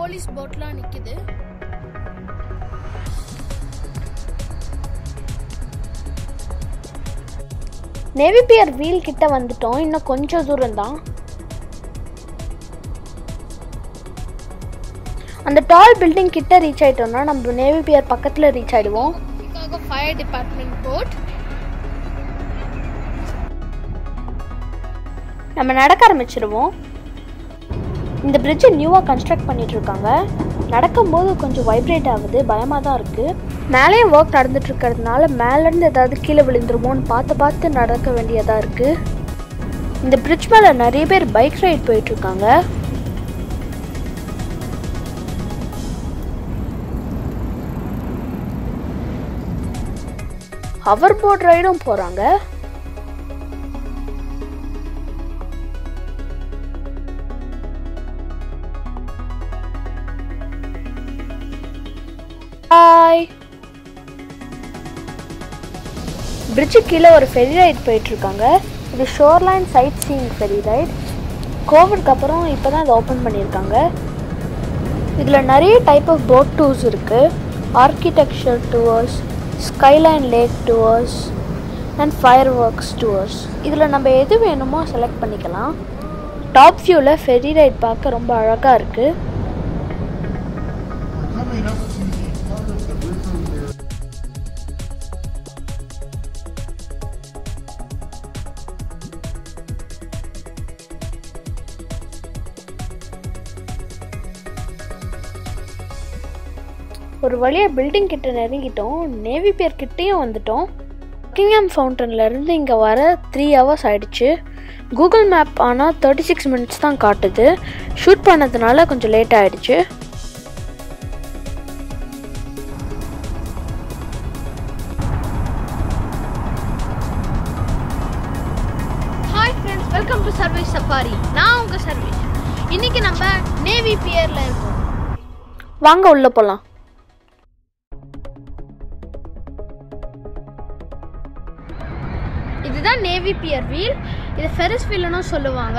police போட்லாம் நிக்குது navy Pier wheel கிட்ட வந்துட்டோம் இன்னும் கொஞ்சம் தூரம் தான் அந்த டால் பில்டிங் கிட்ட ரீச் ஆயிட்டோம்னா நம்ம நேவி பியர் பக்கத்தில் ரீச் ஆயிடுவோம் சிகாகோ ஃபயர் டிபார்ட்மெண்ட் போட் நம்ம நடக்க ஆரம்பிச்சிடுவோம் இந்த பிரிட்ஜை நியூவாக கன்ஸ்ட்ரக்ட் பண்ணிட்டு இருக்காங்க நடக்கும்போது கொஞ்சம் வைப்ரேட் ஆகுது பயமாக தான் இருக்குது மேலேயும் ஒர்க் நடந்துட்டு இருக்கிறதுனால மேலேருந்து ஏதாவது கீழே விழுந்துருமோன்னு பார்த்து பார்த்து நடக்க வேண்டியதாக இருக்குது இந்த பிரிட்ஜ் மேலே நிறைய பேர் பைக் ரைட் போயிட்டுருக்காங்க ஹவர் போட் ரைடும் போகிறாங்க ஹாய் பிரிட்ஜு கீழே ஒரு ஃபெரி ரைட் போயிட்டுருக்காங்க இது shoreline sightseeing ferry ride கோவிட்க்கு அப்புறம் இப்போ தான் இதை ஓப்பன் பண்ணியிருக்காங்க இதில் நிறைய டைப் ஆஃப் போட் டூர்ஸ் இருக்குது architecture tours skyline lake tours and fireworks tours இதில் நம்ம எது வேணுமோ செலக்ட் பண்ணிக்கலாம் டாப் வியூவில் ஃபெரி ரைட் பார்க்க ரொம்ப அழகாக இருக்குது Coming up to the part of the river where ஒரு வழியாக பில்டிங் கிட்ட நெருங்கிட்டோம் நேவி பியர் கிட்டேயும் வந்துட்டோம் கிங்ஹாம் ஃபவுண்டன்லேருந்து இங்கே வர த்ரீ ஹவர்ஸ் ஆயிடுச்சு கூகுள் மேப் ஆனால் தேர்ட்டி சிக்ஸ் மினிட்ஸ் தான் காட்டுது ஷூட் பண்ணதுனால கொஞ்சம் லேட் ஆயிடுச்சு hi friends welcome to service safari நான் உங்க சர்வீஸ் இன்னைக்கு நம்ம நேவி பியர்ல இருக்கோம் வாங்க உள்ளே போகலாம் இதுதான் நேவி பியர் வீல் இது ஃபெரிஸ் வீல்னு சொல்லுவாங்க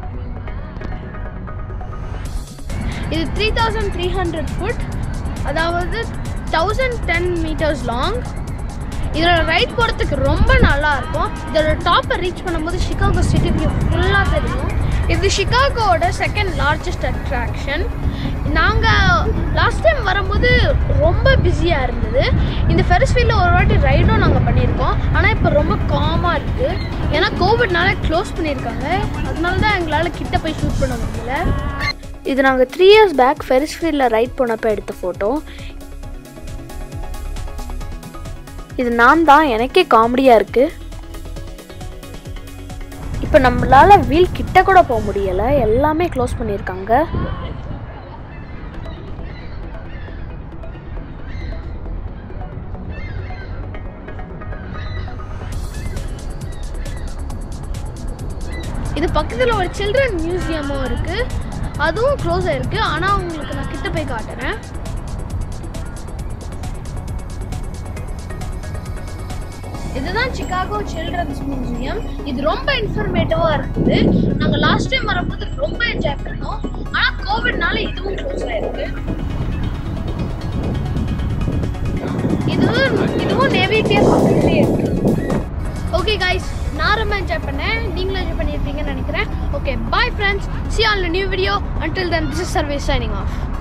இது three thousand three hundred foot அதாவது தௌசண்ட் டென் மீட்டர்ஸ் லாங் இதோட ரைட் போகிறதுக்கு ரொம்ப நல்லா இருக்கும் இதோட டாப்பை ரீச் பண்ணும்போது சிகாகோ சிட்டி வியூ ஃபுல்லாக தெரியும் இது சிகாகோவோட செகண்ட் லார்ஜஸ்ட் அட்ராக்ஷன் நாங்கள் லாஸ்ட் டைம் வரும்போது ரொம்ப பிஸியாக இருந்தது இந்த ஃபெரிஸ் வீலில் ஒரு வாட்டி ரைடும் நாங்கள் பண்ணியிருக்கோம் ஆனால் இப்போ ரொம்ப காமாக இருக்குது ஏன்னா கோவிட்னால க்ளோஸ் பண்ணியிருக்காங்க அதனால தான் எங்களால் கிட்ட போய் ஷூட் பண்ண முடியல இது நாங்கள் த்ரீ இயர்ஸ் பேக் ஃபெரிஸ் ஃபீல்டில் ரைட் போனப்போ எடுத்த ஃபோட்டோ இது நான் தான் எனக்கே காமெடியாக இருக்குது இப்போ நம்மளால வீல் கிட்ட கூட போக முடியலை எல்லாமே க்ளோஸ் பண்ணியிருக்காங்க இது பக்கத்தில் ஒரு சில்ட்ரன் மியூசியமும் இருக்குது அதுவும் க்ளோஸ் ஆயிருக்கு ஆனால் உங்களுக்கு நான் கிட்ட போய் காட்டுறேன் இதுதான் சிகாகோ சில்ட்ரன்ஸ் மியூசியம் இது ரொம்ப இன்ஃபர்மேட்டிவாக இருக்குது நாங்கள் லாஸ்ட் டைம் வரும்போது ரொம்ப என்ஜாய் பண்ணோம் ஆனால் கோவிட்னால இதுவும் க்ளோஸ் ஆயிருக்கு இதுவும் இதுவும் நேவி பியர் பக்கத்துலேயே இருக்கு ஓகே கைஸ் நான் ரொம்ப என்ஜாய் பண்ணேன் நீங்களும் என்ஜாய் பண்ணியிருப்பீங்கன்னு நினைக்கிறேன் okay bye friends see on new video until then this is service signing of